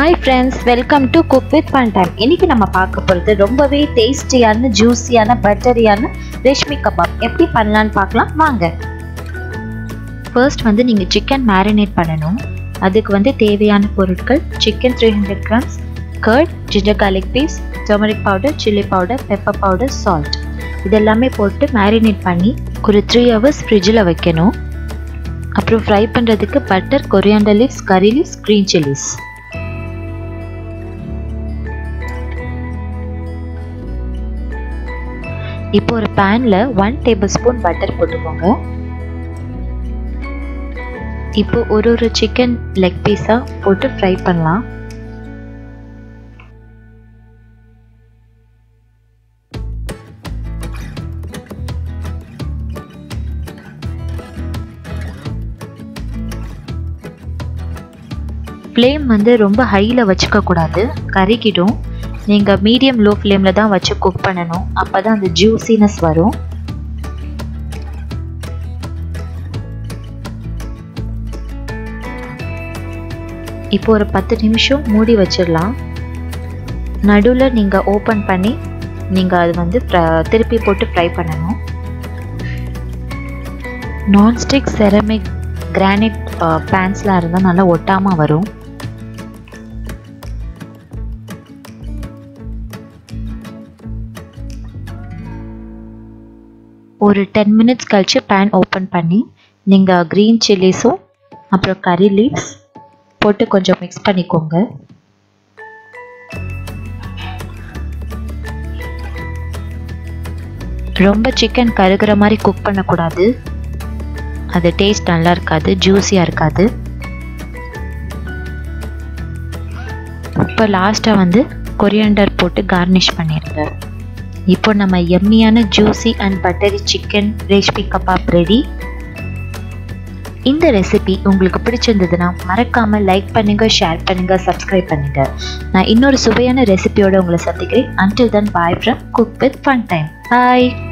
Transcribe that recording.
hi friends welcome to cook with fun time இன்னைக்கு நம்ம பார்க்க போகிறது ரொம்பவே டேஸ்டியான ஜூஸியான பட்டரியான ரேஷ்மி கபாப் எப்படி பண்ணலான்னு பார்க்கலாம் வாங்க ஃபர்ஸ்ட் வந்து நீங்கள் சிக்கன் மேரினேட் பண்ணணும் அதுக்கு வந்து தேவையான பொருட்கள் chicken three hundred grams curd ginger garlic paste turmeric powder chilli powder pepper powder salt இதெல்லாமே போட்டு மேரினேட் பண்ணி ஒரு த்ரீ ஹவர்ஸ் ஃப்ரிட்ஜில் வைக்கணும் அப்புறம் ஃப்ரை பண்ணுறதுக்கு butter coriander leaves curry leaves green chillies இப்போ ஒரு பேனில் ஒன் டேபிள் ஸ்பூன் பட்டர் போட்டுக்கோங்க இப்போ ஒரு ஒரு சிக்கன் லெக் பீஸாக போட்டு ஃப்ரை பண்ணலாம் ஃப்ளேம் வந்து ரொம்ப ஹையில் வச்சுக்க கூடாது கறிக்கிடும் நீங்கள் மீடியம் லோ ஃப்ளேமில் தான் வச்சு குக் பண்ணணும் அப்போ தான் அந்த ஜூஸினஸ் வரும் இப்போ ஒரு பத்து நிமிஷம் மூடி வச்சிடலாம் நடுவில் நீங்கள் ஓப்பன் பண்ணி நீங்கள் அது வந்து திருப்பி போட்டு ஃப்ரை பண்ணணும் நான்ஸ்டிக் செரமிக் கிரானைட் பேன்ஸ்லாம் இருந்தால் நல்லா ஒட்டாமல் வரும் ஒரு டென் மினிட்ஸ் கழித்து பேன் ஓப்பன் பண்ணி நீங்கள் க்ரீன் சில்லிஸும் அப்புறம் கறி லீவ்ஸ் போட்டு கொஞ்சம் மிக்ஸ் பண்ணிக்கோங்க ரொம்ப சிக்கன் கருகிற மாதிரி குக் பண்ணக்கூடாது அது டேஸ்ட் நல்லா இருக்காது ஜூஸியாக இருக்காது இப்போ லாஸ்ட்டாக வந்து கொரியாண்டர் போட்டு கார்னிஷ் பண்ணிடுங்க இப்போ நம்ம எம்மியான juicy and buttery chicken reshmi kebab ready இந்த ரெசிபி உங்களுக்கு பிடிச்சிருந்ததுன்னா மறக்காமல் லைக் பண்ணுங்கள் ஷேர் பண்ணுங்கள் சப்ஸ்கிரைப் பண்ணுங்கள் நான் இன்னொரு சுவையான ரெசிபியோட உங்களை சந்திக்கிறேன் until then bye from cook with fun time bye